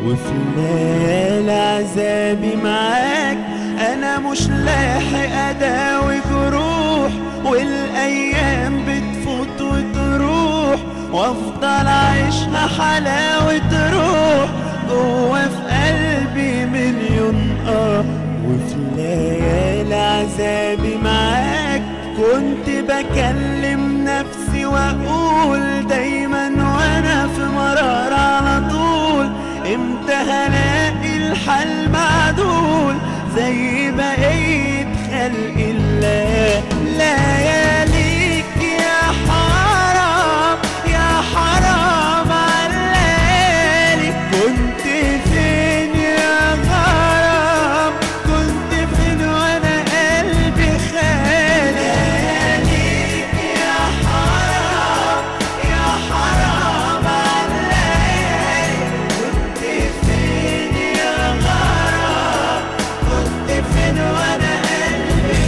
وفي ليالي عذابي معاك انا مش لاحق اداوي جروح والايام بتفوت وتروح وافضل عايشها حلاوة روح جوا في قلبي مليون اه وفي ليالي عذابي معاك كنت بكلم نفسي واقول دايما وانا في مرار على طول امتى هلاقي الحل معدول زي بقية خلق الله لياليك يا حرام يا حرام علالي كنت فين يا غرام كنت فين وانا قلبي خالي لياليك يا حرام يا حرام علالي كنت فين يا غرام كنت فين وانا قلبي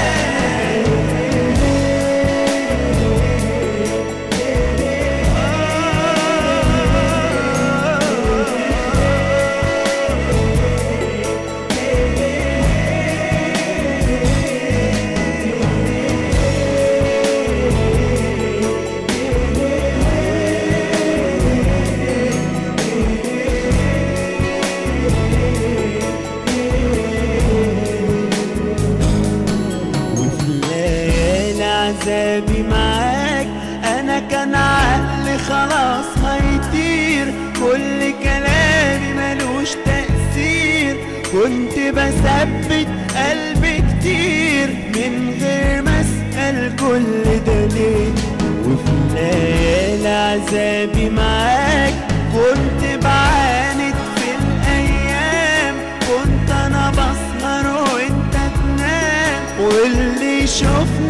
وفي ليالي عذابي معاك انا كان عقلي خلاص هيطير كل كلامي ملوش تأثير كنت بثبت قلبي كتير من غير ما اسأل كل ده ليه وفي ليالي عذابي معاك كنت بعاند في الايام كنت انا بسهر وانت تنام واللي يشوفني